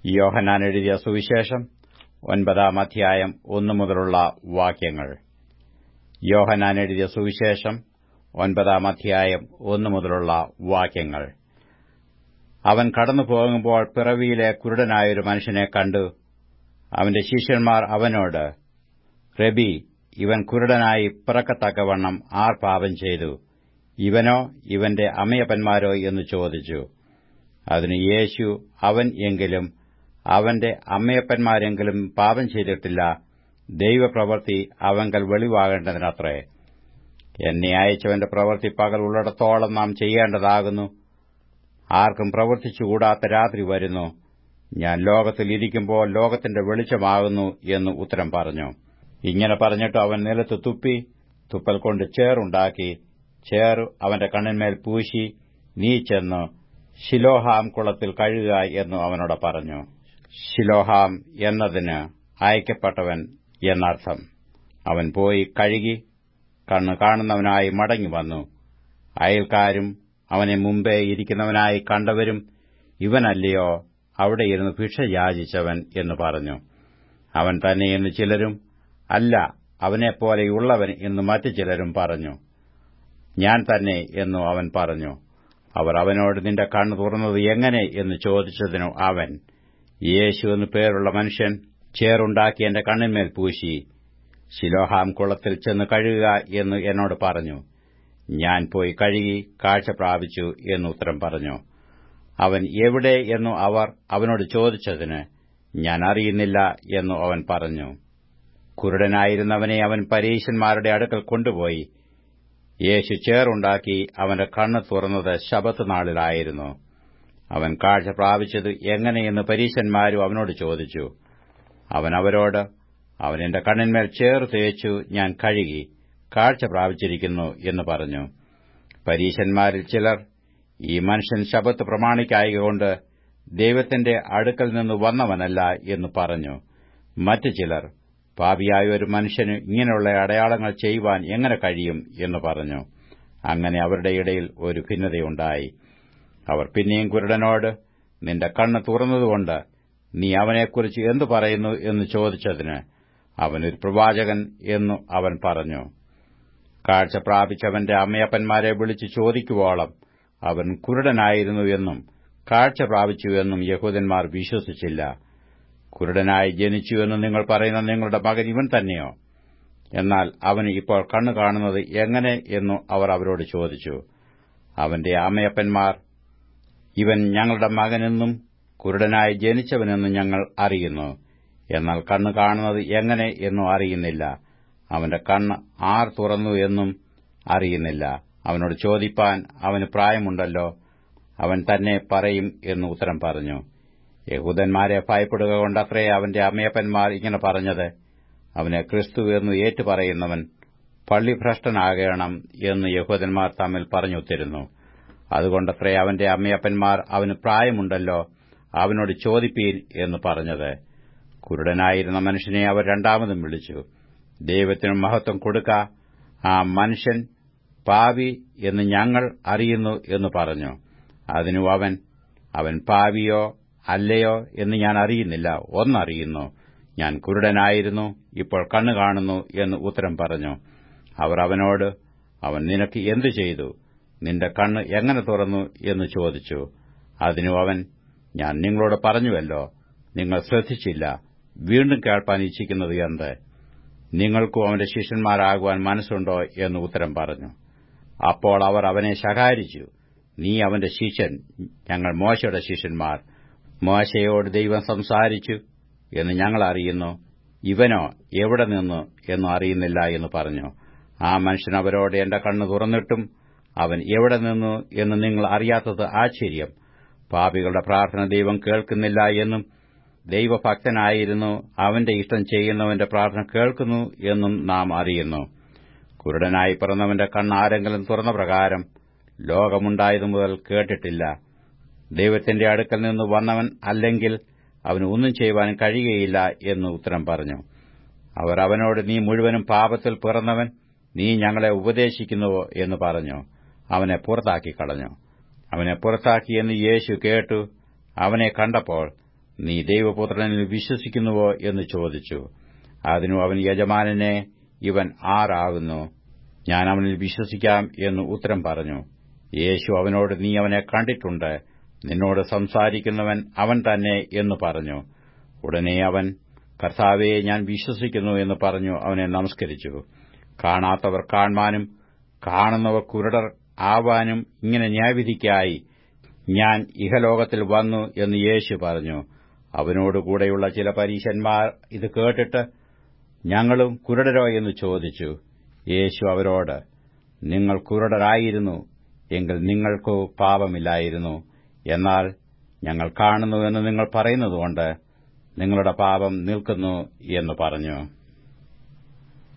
യോഹന്നാൻ എഴുതിയ സുവിശേഷം ഒൻപതാം അധ്യായം ഒന്നു മുതലുള്ള വാക്യങ്ങൾ യോഹന്നാൻ എഴുതിയ സുവിശേഷം ഒൻപതാം അധ്യായം ഒന്നു മുതലുള്ള വാക്യങ്ങൾ അവൻ കടന്നു പോകുമ്പോൾ പിറവിയിലെ കുരുടനായൊരു മനുഷ്യനെ കണ്ടു അവന്റെ ശിഷ്യന്മാർ അവനോട് റബി ഇവൻ കുരുടനായി പിറക്കത്തക്കവണ്ണം ആർ പാപം ചെയ്തു ഇവനോ ഇവന്റെ അമ്മയപ്പന്മാരോ എന്ന് ചോദിച്ചു അതിന് യേശു അവൻ എങ്കിലും അവന്റെ അമ്മയപ്പന്മാരെങ്കിലും പാപം ചെയ്തിട്ടില്ല ദൈവപ്രവൃത്തി അവങ്കൽ വെളിവാകേണ്ടതിനത്രേ എന്നെ അയച്ചവന്റെ പ്രവൃത്തി പകൽ ഉള്ളിടത്തോളം നാം ചെയ്യേണ്ടതാകുന്നു ആർക്കും പ്രവർത്തിച്ചുകൂടാത്ത രാത്രി വരുന്നു ഞാൻ ലോകത്തിൽ ഇരിക്കുമ്പോൾ ലോകത്തിന്റെ വെളിച്ചമാകുന്നു എന്ന് ഉത്തരം പറഞ്ഞു ഇങ്ങനെ പറഞ്ഞിട്ട് അവൻ നിലത്ത് തുപ്പി തുപ്പൽ കൊണ്ട് ചേറുണ്ടാക്കി ചേർ അവന്റെ കണ്ണിന്മേൽ പൂശി നീ ചെന്ന് ശിലോഹാം കുളത്തിൽ കഴുകുക എന്നു അവനോട് പറഞ്ഞു ശിലോഹാം എന്നതിന് അയക്കപ്പെട്ടവൻ എന്നർത്ഥം അവൻ പോയി കഴുകി കണ്ണ് കാണുന്നവനായി മടങ്ങി വന്നു അയൽക്കാരും അവനെ മുമ്പേ ഇരിക്കുന്നവനായി കണ്ടവരും ഇവനല്ലയോ അവിടെ ഇരുന്ന് ഭിക്ഷ യാചിച്ചവൻ എന്ന് പറഞ്ഞു അവൻ തന്നെ എന്ന് ചിലരും അല്ല അവനെപ്പോലെയുള്ളവൻ എന്ന് മറ്റു ചിലരും പറഞ്ഞു ഞാൻ തന്നെ എന്നു അവൻ പറഞ്ഞു അവർ അവനോട് നിന്റെ കണ്ണ് തുറന്നത് എങ്ങനെ എന്ന് ചോദിച്ചതിനു അവൻ യേശു എന്നു പേരുള്ള മനുഷ്യൻ ചേറുണ്ടാക്കി എന്റെ കണ്ണിന്മേൽ പൂശി ശിലോഹാം കുളത്തിൽ ചെന്ന് കഴുകുക എന്ന് എന്നോട് പറഞ്ഞു ഞാൻ പോയി കഴുകി കാഴ്ച പ്രാപിച്ചു എന്ന് ഉത്തരം പറഞ്ഞു അവൻ എവിടെ എന്നു അവർ അവനോട് ചോദിച്ചതിന് ഞാൻ അറിയുന്നില്ല എന്നു അവൻ പറഞ്ഞു കുരുടനായിരുന്നവനെ അവൻ പരീശന്മാരുടെ അടുക്കൽ കൊണ്ടുപോയി യേശു ചേറുണ്ടാക്കി അവന്റെ കണ്ണ് തുറന്നത് ശബത്ത് നാളിലായിരുന്നു അവൻ കാഴ്ച പ്രാപിച്ചത് എങ്ങനെയെന്ന് പരീശന്മാരും അവനോട് ചോദിച്ചു അവൻ അവരോട് അവൻ എന്റെ കണ്ണിന്മേൽ ചേർ തേച്ചു ഞാൻ കഴുകി കാഴ്ച പ്രാപിച്ചിരിക്കുന്നു എന്ന് പറഞ്ഞു പരീശന്മാരിൽ ചിലർ ഈ മനുഷ്യൻ ശബത്ത് പ്രമാണിക്കായകൊണ്ട് ദൈവത്തിന്റെ അടുക്കൽ നിന്ന് വന്നവനല്ല എന്ന് പറഞ്ഞു മറ്റു ചിലർ പാപിയായ ഒരു മനുഷ്യന് ഇങ്ങനെയുള്ള അടയാളങ്ങൾ ചെയ്യുവാൻ എങ്ങനെ കഴിയും എന്ന് പറഞ്ഞു അങ്ങനെ അവരുടെ ഇടയിൽ ഒരു ഭിന്നതയുണ്ടായി അവർ പിന്നെയും കുരുടനോട് നിന്റെ കണ്ണ് തുറന്നതുകൊണ്ട് നീ അവനെക്കുറിച്ച് എന്തു പറയുന്നു എന്ന് ചോദിച്ചതിന് അവനൊരു പ്രവാചകൻ എന്നു അവൻ പറഞ്ഞു കാഴ്ച പ്രാപിച്ചവന്റെ അമ്മയപ്പന്മാരെ വിളിച്ചു ചോദിക്കുവോളം അവൻ കുരുടനായിരുന്നു എന്നും കാഴ്ച പ്രാപിച്ചുവെന്നും യഹൂദന്മാർ വിശ്വസിച്ചില്ല കുരുടനായി ജനിച്ചുവെന്ന് നിങ്ങൾ പറയുന്ന നിങ്ങളുടെ മകൻ ഇവൻ തന്നെയോ എന്നാൽ അവന് ഇപ്പോൾ കണ്ണു കാണുന്നത് എങ്ങനെ എന്നു അവർ അവരോട് ചോദിച്ചു അവന്റെ അമ്മയപ്പന്മാർ ഇവൻ ഞങ്ങളുടെ മകനെന്നും കുരുടനായി ജനിച്ചവനെന്നും ഞങ്ങൾ അറിയുന്നു എന്നാൽ കണ്ണ് കാണുന്നത് എങ്ങനെ എന്നും അറിയുന്നില്ല അവന്റെ കണ്ണ് ആർ തുറന്നു എന്നും അറിയുന്നില്ല അവനോട് ചോദിപ്പാൻ അവന് പ്രായമുണ്ടല്ലോ അവൻ തന്നെ പറയും എന്ന് ഉത്തരം പറഞ്ഞു യഹൂദന്മാരെ ഭയപ്പെടുക കൊണ്ടത്രേ അവന്റെ അമ്മയപ്പന്മാർ ഇങ്ങനെ പറഞ്ഞത് അവനെ ക്രിസ്തു എന്ന് ഏറ്റുപറയുന്നവൻ പള്ളിഭ്രഷ്ടനാകണം എന്ന് യഹൂദന്മാർ തമ്മിൽ പറഞ്ഞൊത്തിരുന്നു അതുകൊണ്ടത്രേ അവന്റെ അമ്മയപ്പന്മാർ അവന് പ്രായമുണ്ടല്ലോ അവനോട് ചോദിപ്പീൻ എന്ന് പറഞ്ഞത് കുരുടനായിരുന്ന മനുഷ്യനെ അവർ രണ്ടാമതും വിളിച്ചു ദൈവത്തിനും മഹത്വം കൊടുക്ക ആ മനുഷ്യൻ പാവി എന്ന് ഞങ്ങൾ അറിയുന്നു എന്ന് പറഞ്ഞു അതിനു അവൻ അവൻ പാവിയോ അല്ലയോ എന്ന് ഞാൻ അറിയുന്നില്ല ഒന്നറിയുന്നു ഞാൻ കുരുടനായിരുന്നു ഇപ്പോൾ കണ്ണു കാണുന്നു എന്ന് ഉത്തരം പറഞ്ഞു അവർ അവനോട് അവൻ നിനക്ക് എന്തു ചെയ്തു നിന്റെ കണ്ണ് എങ്ങനെ തുറന്നു എന്ന് ചോദിച്ചു അതിനു അവൻ ഞാൻ നിങ്ങളോട് പറഞ്ഞുവല്ലോ നിങ്ങൾ ശ്രദ്ധിച്ചില്ല വീണ്ടും കേൾപ്പാൻ ഇച്ഛിക്കുന്നത് എന്ത് നിങ്ങൾക്കും അവന്റെ ശിഷ്യന്മാരാകുവാൻ മനസ്സുണ്ടോ എന്ന് ഉത്തരം പറഞ്ഞു അപ്പോൾ അവർ അവനെ ശകാരിച്ചു നീ അവന്റെ ശിഷ്യൻ ഞങ്ങൾ മോശയുടെ ശിഷ്യന്മാർ മോശയോട് ദൈവം സംസാരിച്ചു എന്ന് ഞങ്ങൾ അറിയുന്നു ഇവനോ എവിടെ നിന്നു എന്നും അറിയുന്നില്ല എന്ന് പറഞ്ഞു ആ മനുഷ്യൻ അവരോട് എന്റെ കണ്ണ് തുറന്നിട്ടും അവൻ എവിടെ നിന്നു എന്ന് നിങ്ങൾ അറിയാത്തത് ആശ്ചര്യം പാപികളുടെ പ്രാർത്ഥന ദൈവം കേൾക്കുന്നില്ല എന്നും ദൈവഭക്തനായിരുന്നു അവന്റെ ഇഷ്ടം ചെയ്യുന്നവന്റെ പ്രാർത്ഥന കേൾക്കുന്നു എന്നും നാം അറിയുന്നു കുരുടനായി പിറന്നവന്റെ കണ്ണ് ആരെങ്കിലും തുറന്ന പ്രകാരം ലോകമുണ്ടായതു മുതൽ കേട്ടിട്ടില്ല ദൈവത്തിന്റെ അടുക്കൽ നിന്ന് വന്നവൻ അല്ലെങ്കിൽ അവന് ഒന്നും ചെയ്യുവാൻ കഴിയുകയില്ല എന്ന് ഉത്തരം പറഞ്ഞു അവർ അവനോട് നീ മുഴുവനും പാപത്തിൽ പിറന്നവൻ നീ ഞങ്ങളെ ഉപദേശിക്കുന്നുവോ എന്ന് പറഞ്ഞു അവനെ പുറത്താക്കി കളഞ്ഞു അവനെ പുറത്താക്കിയെന്ന് യേശു കേട്ടു അവനെ കണ്ടപ്പോൾ നീ ദൈവപുത്രനിൽ വിശ്വസിക്കുന്നുവോ എന്ന് ചോദിച്ചു അതിനു അവൻ യജമാനനെ ഇവൻ ആരാകുന്നു ഞാൻ അവനിൽ വിശ്വസിക്കാം എന്ന് ഉത്തരം പറഞ്ഞു യേശു അവനോട് നീ അവനെ കണ്ടിട്ടുണ്ട് നിന്നോട് സംസാരിക്കുന്നവൻ അവൻ തന്നെ എന്ന് പറഞ്ഞു ഉടനെ അവൻ കർത്താവെ ഞാൻ വിശ്വസിക്കുന്നു എന്ന് പറഞ്ഞു അവനെ നമസ്കരിച്ചു കാണാത്തവർ കാണുവാനും കാണുന്നവർ കുരുടർ ആവാനും ഇങ്ങനെ ന്യായവിധിക്കായി ഞാൻ ഇഹലോകത്തിൽ വന്നു എന്ന് യേശു പറഞ്ഞു അവനോടുകൂടെയുള്ള ചില പരീശന്മാർ ഇത് കേട്ടിട്ട് ഞങ്ങളും കുരുടരോ എന്ന് ചോദിച്ചു യേശു അവരോട് നിങ്ങൾ കുരുടരായിരുന്നു എങ്കിൽ നിങ്ങൾക്കു പാപമില്ലായിരുന്നു എന്നാൽ ഞങ്ങൾ കാണുന്നുവെന്ന് നിങ്ങൾ പറയുന്നതുകൊണ്ട് നിങ്ങളുടെ പാപം നിൽക്കുന്നു എന്ന് പറഞ്ഞു